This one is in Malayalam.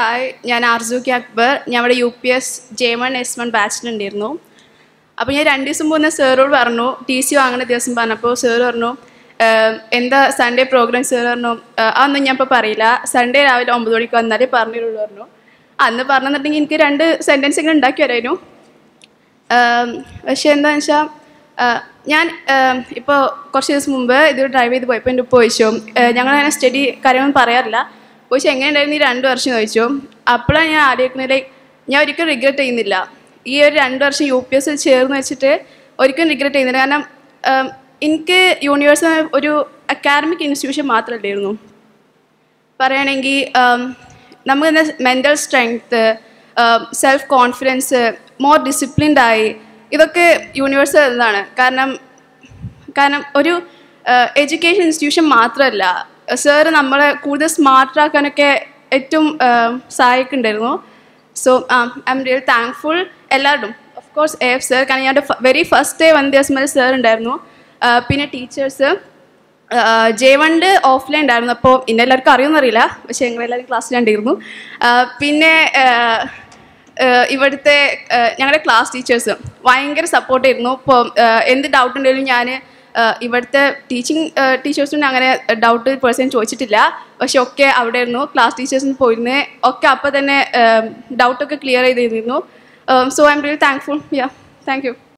ഹായ് ഞാൻ ആർസു കെ അക്ബർ ഞാൻ ഇവിടെ U P S J one S one ബാച്ചിലുണ്ടായിരുന്നു അപ്പോൾ ഞാൻ രണ്ട് ദിവസം പോകുന്ന സാറോട് പറഞ്ഞു ടി സി വാങ്ങുന്ന ദിവസം പറഞ്ഞപ്പോൾ സാർ പറഞ്ഞു "ഏഹ്, എന്താ സൺഡേ പ്രോഗ്രാം സാർ പറഞ്ഞു "ഏഹ്, അതൊന്നും ഞാൻ ഇപ്പോൾ പറയില്ല സൺഡേ രാവിലെ ഒമ്പത് മണിക്ക് വന്നാലേ പറഞ്ഞുള്ളൂ പറഞ്ഞു അന്ന് പറഞ്ഞിട്ടുണ്ടെങ്കിൽ എനിക്ക് രണ്ട് സെൻറ്റൻസ് ഇങ്ങനെ ഉണ്ടാക്കി വരായിരുന്നു ആം, പക്ഷെ എന്താണെന്ന് വെച്ചാൽ ഞാൻ ഇപ്പോൾ കുറച്ച് ദിവസം മുമ്പ് ഇത് ഡ്രൈവ് ചെയ്ത് പോയപ്പോൾ എൻ്റെ ഉപ്പ ചോദിച്ചു ഞങ്ങൾ അങ്ങനെ സ്റ്റഡി കാര്യങ്ങളൊന്നും പറയാറില്ല ചോദിച്ചു എങ്ങനെയുണ്ടായിരുന്നു ഈ രണ്ട് വർഷം ചോദിച്ചു അപ്പോഴാണ് ഞാൻ ആലോചിക്കുന്നത് like, ഞാൻ ഒരിക്കലും റിഗ്രറ്റ് ചെയ്യുന്നില്ല ഈ ഒരു രണ്ട് വർഷം യു പി എസ് ചേർന്ന് വെച്ചിട്ട് ഒരിക്കലും റിഗ്രറ്റ് ചെയ്യുന്നില്ല കാരണം ആം, എനിക്ക് യൂണിവേഴ്സ് ഒരു അക്കാഡമിക് ഇൻസ്റ്റിറ്റ്യൂഷൻ മാത്രമല്ലായിരുന്നു പറയുകയാണെങ്കിൽ നമുക്ക് mental strength self confidence more disciplined ആയി ഇതൊക്കെ യൂണിവേഴ്സ് തന്നതാണ് കാരണം കാരണം ഒരു എഡ്യൂക്കേഷൻ ഇൻസ്റ്റിറ്റ്യൂഷൻ മാത്രമല്ല സാറ് നമ്മളെ കൂടുതൽ സ്മാർട്ടാക്കാനൊക്കെ ഏറ്റവും ആഹ്, സഹായിക്കുന്നുണ്ടായിരുന്നു so I'm real thankful എല്ലാവരും of course A F sir കാരണം ഞാൻ വെരി ഫസ്റ്റ് ഡേ വന്ന ദിവസം വരെ സാർ ഉണ്ടായിരുന്നു ആഹ്, പിന്നെ ടീച്ചേഴ്സ് ജെ വണ്ട് ഓഫ്ലൈൻ ഉണ്ടായിരുന്നു അപ്പോൾ ഇന്നെ എല്ലാവർക്കും അറിയുമെന്നറിയില്ല പക്ഷേ ഞങ്ങളെല്ലാവരും ക്ലാസ്സിലുണ്ടായിരുന്നു ആഹ് പിന്നെ ആഹ് ആഹ് ഇവിടുത്തെ ആഹ് ഞങ്ങളുടെ ക്ലാസ് ടീച്ചേഴ്സ് ഭയങ്കര സപ്പോർട്ടായിരുന്നു ഇപ്പോൾ എന്ത് ഡൗട്ട് ഉണ്ടെങ്കിലും ഞാൻ ഇവിടുത്തെ ടീച്ചിങ് ടീച്ചേഴ്സിനും അങ്ങനെ ഡൗട്ട് പേഴ്സൺ ചോദിച്ചിട്ടില്ല പക്ഷെ ഒക്കെ അവിടെ ആയിരുന്നു ക്ലാസ് ടീച്ചേഴ്സിന് പോയിരുന്നേ ഒക്കെ അപ്പോൾ തന്നെ ഡൗട്ടൊക്കെ ക്ലിയർ ചെയ്തിരുന്നു so I'm real thankful yeah thank U